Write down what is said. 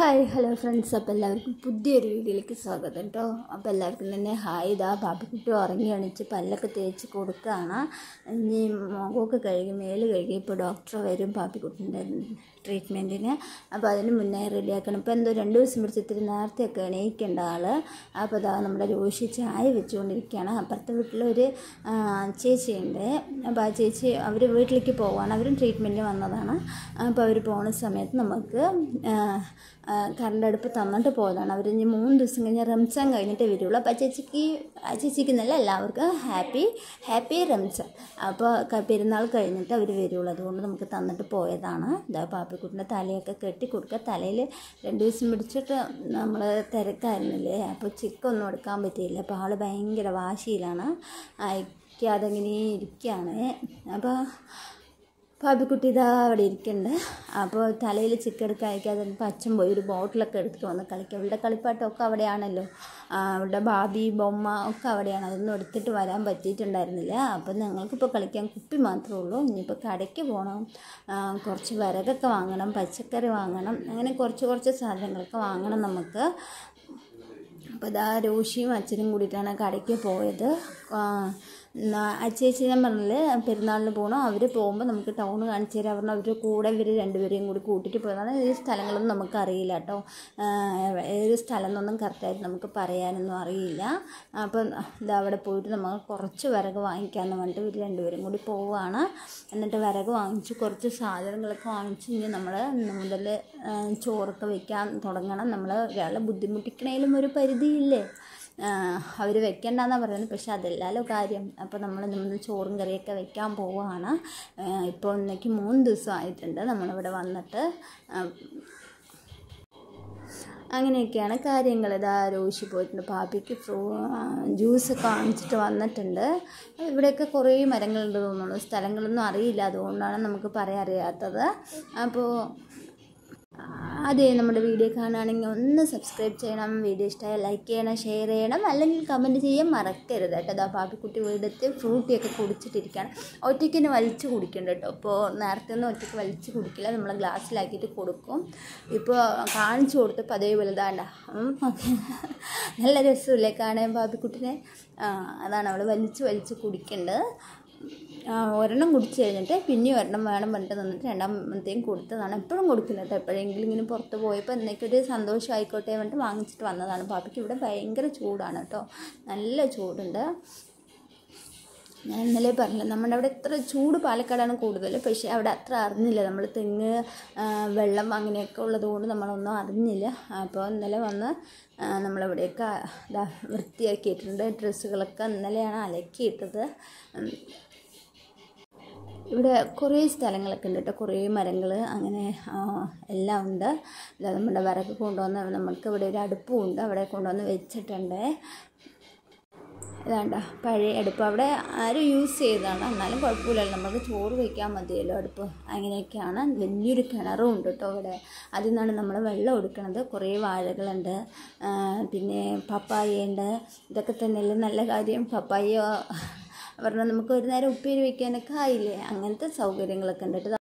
hi hello friends അപ്പോൾ എല്ലാവർക്കും പുതിയൊരു വീഡിയോയിലേക്ക് സ്വാഗതം കേട്ടോ അപ്പോൾ എല്ലാവർക്കും തന്നെ ഹായ് ഇതാ പാപ്പിക്കുട്ടി ഉറങ്ങി എണീച്ച് പല്ലൊക്കെ തേച്ച് കൊടുക്കുകയാണ് ഇനി മുഖമൊക്കെ കഴുകി മേല് കഴുകി ഇപ്പോൾ ഡോക്ടർ വരും പാപ്പിക്കുട്ടിൻ്റെ ട്രീറ്റ്മെൻറ്റിന് അപ്പോൾ അതിന് മുന്നേ റെഡിയാക്കണം ഇപ്പോൾ എന്തോ രണ്ട് ദിവസം പിടിച്ച് ഇത്തിരി നേരത്തെയൊക്കെ എണീക്കേണ്ട ആൾ അപ്പോൾ അതാ നമ്മുടെ രോഷി ചായ വെച്ചുകൊണ്ടിരിക്കുകയാണ് അപ്പുറത്തെ വീട്ടിലൊരു ആ, ചേച്ചിയുണ്ട് അപ്പോൾ ആ ചേച്ചി അവർ വീട്ടിലേക്ക് പോവാണ് അവരും ട്രീറ്റ്മെൻറ്റിന് വന്നതാണ് അപ്പോൾ അവർ പോകുന്ന സമയത്ത് നമുക്ക് ആ, ആ, കറണ്ട് അടുപ്പ് തന്നിട്ട് പോയതാണ് അവർ ഇനി മൂന്ന് ദിവസം കഴിഞ്ഞ് റംസാൻ കഴിഞ്ഞിട്ടേ വരുള്ളൂ അപ്പോൾ ആ ചേച്ചിക്ക് ആ ചേച്ചിക്ക് എന്നല്ല എല്ലാവർക്കും ഹാപ്പി ഹാപ്പി റംസാൻ അപ്പോൾ ക- പെരുന്നാൾ കഴിഞ്ഞിട്ട് അവർ വരുള്ളൂ അതുകൊണ്ട് നമുക്ക് തന്നിട്ട് പോയതാണ് ഇതാ പാപ്പിക്കുട്ടിൻ്റെ തലയൊക്കെ കെട്ടി കൊടുക്കുക തലയിൽ രണ്ട് ദിവസം പിടിച്ചിട്ട് നമ്മൾ തിരക്കായിരുന്നില്ലേ അപ്പോൾ ചിക്കൊന്നും എടുക്കാൻ പറ്റിയില്ല അപ്പോൾ ആൾ ഭയങ്കര വാശിയിലാണ് അയക്കാതെ ഇങ്ങനെ ഇരിക്കുകയാണ് അപ്പോൾ പാപ്പിക്കുട്ടി ഇതാ അവിടെ ഇരിക്കുന്നുണ്ട് അപ്പോൾ തലയിൽ ചിക്കെടുക്കാൻ അയക്കാതെ ഇപ്പോൾ അച്ഛൻ പോയി ഒരു ബോട്ടിലൊക്കെ എടുത്തിട്ട് വന്ന് കളിക്കുക അവളുടെ കളിപ്പാട്ടമൊക്കെ അവിടെയാണല്ലോ ആ, അവളുടെ ബാബി ബൊമ്മ ഒക്കെ അവിടെയാണ് അതൊന്നും എടുത്തിട്ട് വരാൻ പറ്റിയിട്ടുണ്ടായിരുന്നില്ല അപ്പം ഞങ്ങൾക്കിപ്പോൾ കളിക്കാൻ കുപ്പി മാത്രമേ ഉള്ളൂ ഇനിയിപ്പോൾ കടയ്ക്ക് പോകണം ആ, കുറച്ച് വിറകൊക്കെ വാങ്ങണം പച്ചക്കറി വാങ്ങണം അങ്ങനെ കുറച്ച് കുറച്ച് സാധനങ്ങളൊക്കെ വാങ്ങണം നമുക്ക് അപ്പോൾ ഇതാ രോഷിയും അച്ഛനും കൂടിയിട്ടാണ് കടയ്ക്ക് പോയത് ആ, ന- ആ ചേച്ചി ഞാൻ പറഞ്ഞില്ലേ പെരുന്നാളിന് പോകണം അവർ പോകുമ്പോൾ നമുക്ക് ടൗൺ കാണിച്ചു തരാൻ പറഞ്ഞാൽ അവർ കൂടെ ഇവർ രണ്ടുപേരെയും കൂടി കൂട്ടിയിട്ട് പോയതാണ് ഈ സ്ഥലങ്ങളൊന്നും നമുക്ക് അറിയില്ല കേട്ടോ ആ, ഏത് സ്ഥലം എന്നൊന്നും കറക്റ്റായിട്ട് നമുക്ക് പറയാനൊന്നും അറിയില്ല അപ്പം ഇതാ അവിടെ പോയിട്ട് നമുക്ക് കുറച്ച് വിറക് വാങ്ങിക്കാമെന്ന് പറഞ്ഞിട്ട് ഇവർ രണ്ടുപേരും കൂടി പോവുകയാണ് എന്നിട്ട് വിറക് വാങ്ങിച്ച് കുറച്ച് സാധനങ്ങളൊക്കെ വാങ്ങിച്ച് ഇനി നമ്മൾ മുതൽ ചോറൊക്കെ വെക്കാൻ തുടങ്ങണം നമ്മൾ ഒരാളെ ബുദ്ധിമുട്ടിക്കണേലും ഒരു പരിധിയില്ലേ അവർ വെക്കണ്ടെന്നാണ് പറയുന്നത് പക്ഷെ അതല്ലല്ലോ കാര്യം അപ്പോൾ നമ്മൾ നമ്മൾ ചോറും കറിയൊക്കെ വെക്കാൻ പോവുകയാണ് ഇപ്പോൾ ഇന്നേക്ക് മൂന്ന് ദിവസം ആയിട്ടുണ്ട് നമ്മളിവിടെ വന്നിട്ട് ആ, അങ്ങനെയൊക്കെയാണ് കാര്യങ്ങൾ ഇതാ രോഷി പോയിട്ടുണ്ട് പാപ്പിക്ക് ഫ്രൂ ജ്യൂസ് കാണിച്ചിട്ട് വന്നിട്ടുണ്ട് ഇവിടെയൊക്കെ കുറേ മരങ്ങളുണ്ട് തോന്നുന്നു സ്ഥലങ്ങളൊന്നും അറിയില്ല അതുകൊണ്ടാണ് നമുക്ക് പറയാൻ അറിയാത്തത് അപ്പോൾ അതെ നമ്മുടെ വീഡിയോ കാണുകയാണെങ്കിൽ ഒന്ന് സബ്സ്ക്രൈബ് ചെയ്യണം വീഡിയോ ഇഷ്ടമായ ലൈക്ക് ചെയ്യണം ഷെയർ ചെയ്യണം അല്ലെങ്കിൽ കമൻറ്റ് ചെയ്യാൻ മറക്കരുത് കേട്ടോ അതാ പാപ്പിക്കുട്ടി വീടെത്തി ഫ്രൂട്ടിയൊക്കെ കുടിച്ചിട്ടിരിക്കുകയാണ് ഒറ്റയ്ക്ക് തന്നെ വലിച്ച് കുടിക്കണ്ട കേട്ടോ അപ്പോൾ നേരത്തെ ഒന്നും ഒറ്റയ്ക്ക് വലിച്ച് കുടിക്കില്ല നമ്മൾ ഗ്ലാസ്സിലാക്കിയിട്ട് കൊടുക്കും ഇപ്പോൾ കാണിച്ചു കൊടുത്തപ്പോൾ അതേപോലെ ഇതാണ്ട നല്ല രസമില്ലേ കാണാൻ പാപ്പിക്കുട്ടിനെ ആ, അതാണ് അവൾ വലിച്ച് വലിച്ച് കുടിക്കേണ്ടത് ആ, ഒരെണ്ണം കുടിച്ച് കഴിഞ്ഞിട്ട് പിന്നെ ഒരെണ്ണം വേണം പറഞ്ഞിട്ട് നിന്നിട്ട് രണ്ടാമത്തെയും കൊടുത്തതാണ് എപ്പോഴും കൊടുക്കില്ല കേട്ടോ എപ്പോഴെങ്കിലും ഇങ്ങനെ പുറത്ത് പോയപ്പോൾ എന്നേക്കൊരു സന്തോഷം ആയിക്കോട്ടെ പറഞ്ഞിട്ട് വാങ്ങിച്ചിട്ട് വന്നതാണ് പാപ്പിക്ക് ഇവിടെ ഭയങ്കര ചൂടാണ് കേട്ടോ നല്ല ചൂടുണ്ട് ഞാൻ ഇന്നലെ പറഞ്ഞില്ല നമ്മുടെ അവിടെ ഇത്ര ചൂട് പാലക്കാടാണ് കൂടുതൽ പക്ഷേ അവിടെ അത്ര അറിഞ്ഞില്ല നമ്മൾ തെങ്ങ് ആ, വെള്ളം അങ്ങനെയൊക്കെ ഉള്ളത് കൊണ്ട് നമ്മളൊന്നും അറിഞ്ഞില്ല അപ്പോൾ ഇന്നലെ വന്ന് ആ, നമ്മളിവിടെയൊക്കെ ഇതാ വൃത്തിയാക്കിയിട്ടുണ്ട് ഡ്രസ്സുകളൊക്കെ ഇന്നലെയാണ് അലക്കിയിട്ടത് ഉം, ഇവിടെ കുറേ സ്ഥലങ്ങളൊക്കെ ഉണ്ട് കേട്ടോ കുറേ മരങ്ങൾ അങ്ങനെ ആ, എല്ലാം ഉണ്ട് ഇതാ നമ്മുടെ വിറക് കൊണ്ടുവന്ന് നമുക്ക് ഇവിടെ ഒരു അടുപ്പും ഉണ്ട് അവിടെ കൊണ്ടുവന്ന് വെച്ചിട്ടുണ്ട് ഇതാണ്ട പഴയ അടുപ്പ് അവിടെ ആരും യൂസ് ചെയ്തതാണ് എന്നാലും കുഴപ്പമില്ലല്ലോ നമുക്ക് ചോറ് വയ്ക്കാൻ മതിയല്ലോ അടുപ്പ് അങ്ങനെയൊക്കെയാണ് വലിയൊരു കിണറും ഉണ്ട് കേട്ടോ ഇവിടെ അതിൽ നിന്നാണ് നമ്മൾ വെള്ളം എടുക്കുന്നത് കുറേ വാഴകളുണ്ട് ആ, പിന്നെ പപ്പായയുണ്ട് ഇതൊക്കെ തന്നെയല്ലേ നല്ല കാര്യം പപ്പായ പറഞ്ഞാൽ നമുക്ക് ഒരു നേരം ഉപ്പേരി വയ്ക്കാനൊക്കെ ആയില്ലേ അങ്ങനത്തെ സൗകര്യങ്ങളൊക്കെ ഉണ്ട് കേട്ടോ